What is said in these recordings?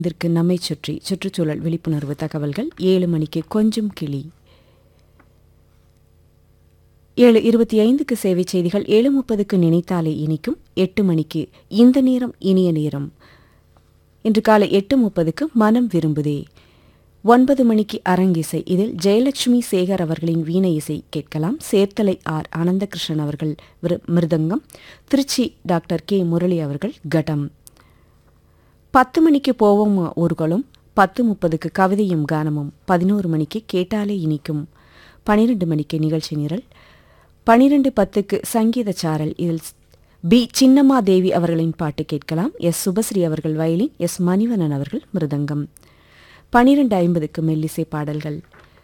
இதற்கு நம்மை சுற்றி சுற்றுச்சூழல் விழிப்புணர்வு தகவல்கள் ஏழு மணிக்கு கொஞ்சம் கிளி ஏழு இருபத்தி ஐந்துக்கு சேவை செய்திகள் ஏழு முப்பதுக்கு நினைத்தாலே இனிக்கும் எட்டு மணிக்கு இந்த நேரம் இனிய நேரம் இன்று காலை எட்டு முப்பதுக்கு மனம் விரும்புதே ஒன்பது மணிக்கு அரங்கிசை இதில் ஜெயலட்சுமி சேகர் அவர்களின் வீணை இசை கேட்கலாம் சேர்த்தலை ஆர் ஆனந்தகிருஷ்ணன் அவர்கள் விரு- மிருதங்கம் திருச்சி டாக்டர் கே முரளி அவர்கள் கடம் பத்து மணிக்கு போவோம் ஊர்களும் பத்து முப்பதுக்கு கவிதையும் கானமும் பதினோரு மணிக்கு கேட்டாலே இனிக்கும் பனிரெண்டு மணிக்கு நிகழ்ச்சி நிரல் பனிரெண்டு பத்துக்கு சங்கீத சாரல் இதில் ஸ்- பி சின்னம்மா தேவி அவர்களின் பாட்டு கேட்கலாம் எஸ் சுபஸ்ரீ அவர்கள் வயலின் எஸ் மணிவண்ணன் அவர்கள் மிருதங்கம் பனிரெண்டு ஐம்பதுக்கு மெல்லிசை பாடல்கள்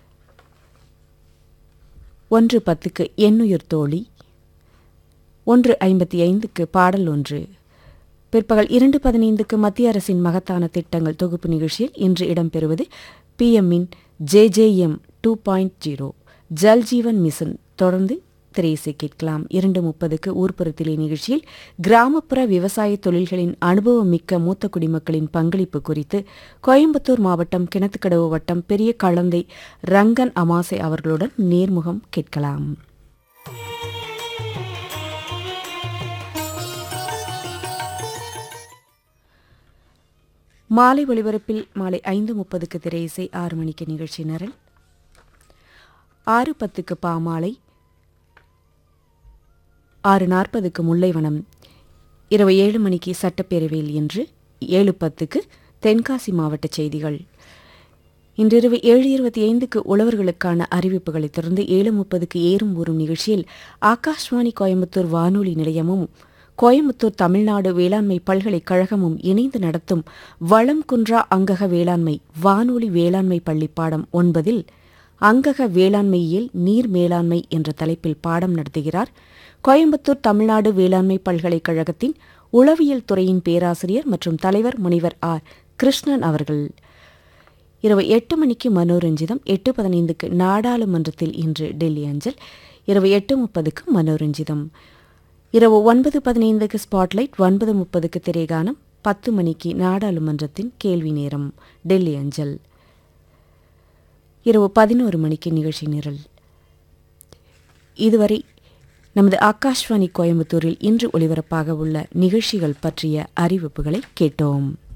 ஒன்று பத்துக்கு எண்ணுயிர் தோழி ஒன்று ஐம்பத்தி ஐந்துக்கு பாடல் ஒன்று பிற்பகல் இரண்டு பதினைந்துக்கு மத்திய அரசின் மகத்தான திட்டங்கள் தொகுப்பு நிகழ்ச்சியில் இன்று இடம்பெறுவது பிஎம்மின் JJM two point zero Jal Jeevan mission தொடர்ந்து திரையிசை கேட்கலாம் இரண்டு முப்பதுக்கு ஊர்ப்புறத்திலே நிகழ்ச்சியில் கிராமப்புற விவசாய தொழில்களின் அனுபவம் மிக்க மூத்த குடிமக்களின் பங்களிப்பு குறித்து கோயம்புத்தூர் மாவட்டம் கிணத்துக்கடவு வட்டம் பெரிய கழந்தை ரங்கன் அமாசை அவர்களுடன் நேர்முகம் கேட்கலாம் மாலை ஒளிபரப்பில் மாலை ஐந்து முப்பதுக்கு திரையிசை ஆறு மணிக்கு நிகழ்ச்சி நிரல் ஆறு பத்துக்கு பாமாலை ஆறு நாற்பதுக்கு முல்லைவனம் இரவு ஏழு மணிக்கு சட்டப்பேரவையில் என்று ஏழு பத்துக்கு தென்காசி மாவட்ட செய்திகள் இன்றிரவு ஏழு இருபத்தி ஐந்துக்கு உழவர்களுக்கான அறிவிப்புகளைத் தொடர்ந்து ஏழு முப்பதுக்கு ஏறும் ஊறும் நிகழ்ச்சியில் ஆகாஷ்வாணி கோயம்புத்தூர் வானொலி நிலையமும் கோயம்புத்தூர் தமிழ்நாடு வேளாண்மை பல்கலைக்கழகமும் இணைந்து நடத்தும் வளம் குன்றா அங்கக வேளாண்மை வானொலி வேளாண்மை பள்ளி பாடம் ஒன்பதில் அங்கக வேளாண்மையில் நீர் மேலாண்மை என்ற தலைப்பில் பாடம் நடத்துகிறார் கோயம்புத்தூர் தமிழ்நாடு வேளாண்மை பல்கலைக்கழகத்தின் உளவியல் துறையின் பேராசிரியர் மற்றும் தலைவர் முனைவர் ஆர் கிருஷ்ணன் அவர்கள் இரவு எட்டு மணிக்கு மனோரஞ்சிதம் எட்டு பதினைந்துக்கு நாடாளுமன்றத்தில் இன்று டெல்லி அஞ்சல் இரவு எட்டு முப்பதுக்கு மனோரஞ்சிதம் இரவு ஒன்பது பதினைந்துக்கு ஸ்பாட்லைட் ஒன்பது முப்பதுக்கு திரைகானம் பத்து மணிக்கு நாடாளுமன்றத்தின் கேள்வி நேரம் டெல்லி அஞ்சல் இரவு பதினோரு மணிக்கு நிகழ்ச்சி நிரல் இதுவரை நமது ஆகாஷ்வாணி கோயம்புத்தூரில் இன்று ஒளிபரப்பாக உள்ள நிகழ்ச்சிகள் பற்றிய அறிவிப்புகளை கேட்டோம்